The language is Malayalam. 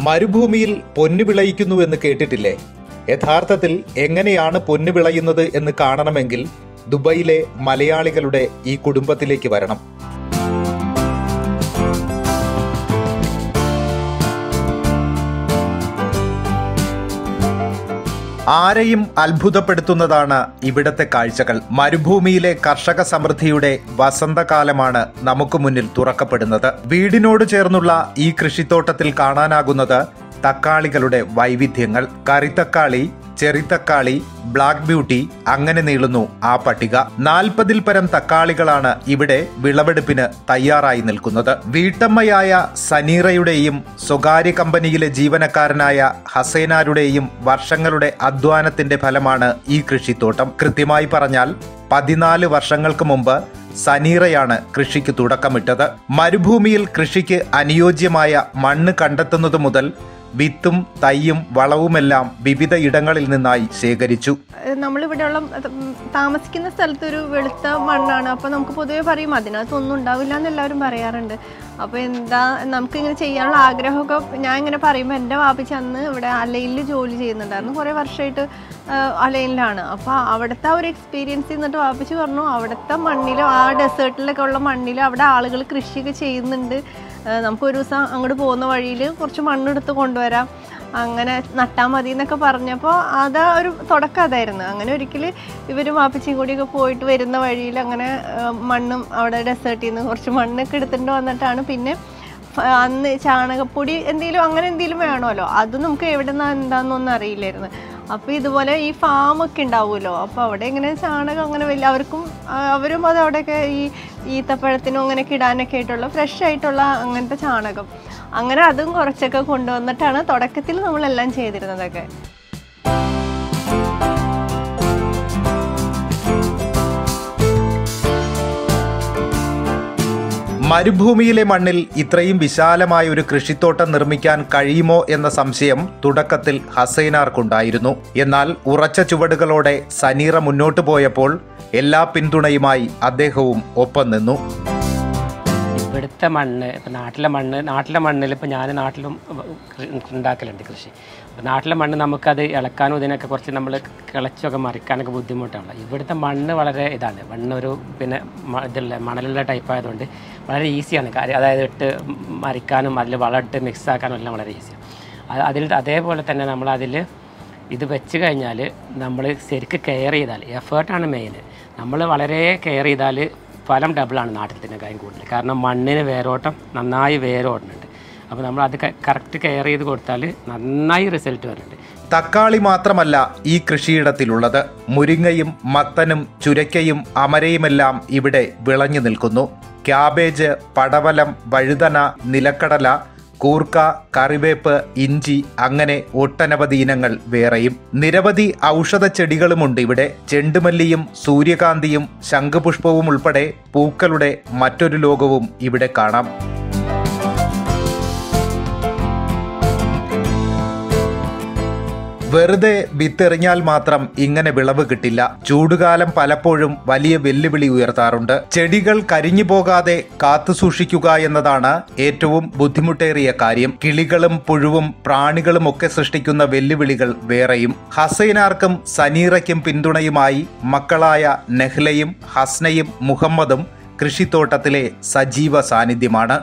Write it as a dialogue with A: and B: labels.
A: മരുഭൂമിയിൽ പൊന്നു വിളയിക്കുന്നു എന്ന് കേട്ടിട്ടില്ലേ യഥാർത്ഥത്തിൽ എങ്ങനെയാണ് പൊന്നു വിളയുന്നത് എന്ന് കാണണമെങ്കിൽ ദുബൈയിലെ മലയാളികളുടെ ഈ കുടുംബത്തിലേക്ക് വരണം ആരെയും അത്ഭുതപ്പെടുത്തുന്നതാണ് ഇവിടത്തെ കാഴ്ചകൾ മരുഭൂമിയിലെ കർഷക സമൃദ്ധിയുടെ വസന്തകാലമാണ് നമുക്ക് മുന്നിൽ തുറക്കപ്പെടുന്നത് വീടിനോട് ചേർന്നുള്ള ഈ കൃഷിത്തോട്ടത്തിൽ കാണാനാകുന്നത് തക്കാളികളുടെ വൈവിധ്യങ്ങൾ കറിത്തക്കാളി ചെറിത്തക്കാളി ബ്ലാക്ക് ബ്യൂട്ടി അങ്ങനെ നീളുന്നു ആ പട്ടിക നാൽപ്പതിൽ പരം തക്കാളികളാണ് ഇവിടെ വിളവെടുപ്പിന് തയ്യാറായി നിൽക്കുന്നത് വീട്ടമ്മയായ സനീറയുടെയും സ്വകാര്യ കമ്പനിയിലെ ജീവനക്കാരനായ ഹസൈനാരുടെയും വർഷങ്ങളുടെ അധ്വാനത്തിന്റെ ഫലമാണ് ഈ കൃഷിത്തോട്ടം കൃത്യമായി പറഞ്ഞാൽ പതിനാല് വർഷങ്ങൾക്ക് മുമ്പ് സനീറയാണ് കൃഷിക്ക് തുടക്കമിട്ടത് മരുഭൂമിയിൽ കൃഷിക്ക് അനുയോജ്യമായ മണ്ണ് കണ്ടെത്തുന്നത് മുതൽ വിത്തും തൈയും വളവുമെല്ലാം വിവിധ ഇടങ്ങളിൽ നിന്നായി ശേഖരിച്ചു
B: നമ്മളിവിടെയുള്ള ഉം, താമസിക്കുന്ന സ്ഥലത്ത് ഒരു വെളുത്ത മണ്ണാണ് അപ്പോൾ നമുക്ക് പൊതുവെ പറയും അതിനകത്ത് ഒന്നും ഉണ്ടാവില്ല എന്ന് എല്ലാവരും പറയാറുണ്ട് അപ്പോൾ എന്താ നമുക്ക് ഇങ്ങനെ ചെയ്യാനുള്ള ആഗ്രഹമൊക്കെ ഞാൻ ഇങ്ങനെ പറയുമ്പോൾ എൻ്റെ വാപ്പിച്ച് അന്ന് ഇവിടെ അലയിൽ ജോലി ചെയ്യുന്നുണ്ടായിരുന്നു കുറേ വർഷമായിട്ട് അലയിലാണ് അപ്പോൾ അവിടുത്തെ ആ ഒരു എക്സ്പീരിയൻസ് എന്നിട്ട് വാപ്പിച്ച് പറഞ്ഞു അവിടുത്തെ മണ്ണിലും ആ ഡെസേർട്ടിലൊക്കെ ഉള്ള മണ്ണിലും അവിടെ ആളുകൾ കൃഷിയൊക്കെ ചെയ്യുന്നുണ്ട് ആ, നമുക്ക് ഒരു ദിവസം അങ്ങോട്ട് പോകുന്ന വഴിയിൽ കുറച്ച് മണ്ണെടുത്ത് കൊണ്ടുവരാം അങ്ങനെ നട്ടാൽ മതി എന്നൊക്കെ പറഞ്ഞപ്പോൾ അതാ ഒരു തുടക്കം അതായിരുന്നു അങ്ങനെ ഒരിക്കൽ ഇവരും വാപ്പച്ചിയും കൂടിയൊക്കെ പോയിട്ട് വരുന്ന വഴിയിൽ അങ്ങനെ ആ, മണ്ണും അവിടെ ഡെസേർട്ടിൽ നിന്ന് കുറച്ച് മണ്ണൊക്കെ എടുത്തിട്ട് വന്നിട്ടാണ് പിന്നെ ഫ- അന്ന് ചാണകപ്പൊടി എന്തെങ്കിലും അങ്ങനെ എന്തെങ്കിലും വേണമല്ലോ അത് നമുക്ക് എവിടെ നിന്നാ എന്താണെന്നൊന്നും അറിയില്ലായിരുന്നു അപ്പോൾ ഇതുപോലെ ഈ ഫാമൊക്കെ ഉണ്ടാവുമല്ലോ അപ്പോൾ അവിടെ ഇങ്ങനെ ചാണകം അങ്ങനെ വലിയ അവർക്കും ആ, അവരും അത് അവിടെയൊക്കെ ഈ ഈത്തപ്പഴത്തിനും അങ്ങനെയൊക്കെ ഇടാനൊക്കെ ആയിട്ടുള്ള ഫ്രഷ് ആയിട്ടുള്ള അങ്ങനത്തെ ചാണകം അങ്ങനെ അതും കുറച്ചൊക്കെ കൊണ്ടുവന്നിട്ടാണ് തുടക്കത്തിൽ നമ്മളെല്ലാം ചെയ്തിരുന്നതൊക്കെ
A: മരുഭൂമിയിലെ മണ്ണിൽ ഇത്രയും വിശാലമായ ഒരു കൃഷിത്തോട്ടം നിർമ്മിക്കാൻ കഴിയുമോ എന്ന സംശയം തുടക്കത്തിൽ ഹസൈനാർക്കുണ്ടായിരുന്നു എന്നാൽ ഉറച്ച ചുവടുകളോടെ സനീറ മുന്നോട്ടു പോയപ്പോൾ എല്ലാ പിന്തുണയുമായി അദ്ദേഹവും ഒപ്പം നിന്നു
C: ഇവിടുത്തെ മണ്ണ് ഇപ്പം നാട്ടിലെ മണ്ണ് നാട്ടിലെ മണ്ണിൽ ഇപ്പം ഞാൻ നാട്ടിലും കൃ- ഉണ്ടാക്കലുണ്ട് കൃഷി അപ്പം നാട്ടിലെ മണ്ണ് നമുക്കത് ഇളക്കാനും ഇതിനൊക്കെ കുറച്ച് നമ്മൾ കിളച്ചൊക്കെ മറിക്കാനൊക്കെ ബുദ്ധിമുട്ടാണ് ഇവിടുത്തെ മണ്ണ് വളരെ ഇതാണ് മണ്ണൊരു പിന്നെ മ- ഇതുള്ള മണലുള്ള ടൈപ്പ് ആയതുകൊണ്ട് വളരെ ഈസിയാണ് കാര്യം അതായത് ഇട്ട് മറിക്കാനും അതിൽ വളമിട്ട് മിക്സ് ആക്കാനും എല്ലാം വളരെ ഈസിയാണ് അത് അതിൽ അതേപോലെ തന്നെ നമ്മളതിൽ ഇത് വെച്ച് കഴിഞ്ഞാൽ നമ്മൾ ശരിക്ക് കെയർ ചെയ്താൽ എഫേർട്ടാണ് മെയിൻ നമ്മൾ വളരെ കെയർ ചെയ്താൽ ഫലം ഡബിളാണ് നാട്ടിലത്തിനേക്കാളും കൂടുതൽ കാരണം മണ്ണിന് വേരോട്ടം നന്നായി വേരോടുന്നുണ്ട് അപ്പോൾ നമ്മൾ അത് കറക്റ്റ് കെയർ ചെയ്ത് കൊടുത്താൽ നന്നായി റിസൾട്ട് വരുന്നുണ്ട്
A: തക്കാളി മാത്രമല്ല ഈ കൃഷിയിടത്തിലുള്ളത് മുരിങ്ങയും മത്തനും ചുരക്കയും അമരയുമെല്ലാം ഇവിടെ വിളഞ്ഞു നിൽക്കുന്നു ക്യാബേജ് പടവലം വഴുതന നിലക്കടല കൂർക്ക കറിവേപ്പ് ഇഞ്ചി അങ്ങനെ ഒട്ടനവധി ഇനങ്ങൾ വേറെയും നിരവധി ഔഷധ ചെടികളുമുണ്ട് ഇവിടെ ചെണ്ടുമല്ലിയും സൂര്യകാന്തിയും ശംഖുപുഷ്പവും ഉൾപ്പെടെ പൂക്കളുടെ മറ്റൊരു ലോകവും ഇവിടെ കാണാം വെറുതെ വിത്തെറിഞ്ഞാൽ മാത്രം ഇങ്ങനെ വിളവ് കിട്ടില്ല ചൂടുകാലം പലപ്പോഴും വലിയ വെല്ലുവിളി ഉയർത്താറുണ്ട് ചെടികൾ കരിഞ്ഞു പോകാതെ കാത്തു സൂക്ഷിക്കുക എന്നതാണ് ഏറ്റവും ബുദ്ധിമുട്ടേറിയ കാര്യം കിളികളും പുഴുവും പ്രാണികളും ഒക്കെ സൃഷ്ടിക്കുന്ന വെല്ലുവിളികൾ വേറെയും ഹസൈനാർക്കും സനീറയ്ക്കും പിന്തുണയുമായി മക്കളായ നെഹ്ലയും ഹസ്നയും മുഹമ്മദും കൃഷിത്തോട്ടത്തിലെ സജീവ സാന്നിധ്യമാണ്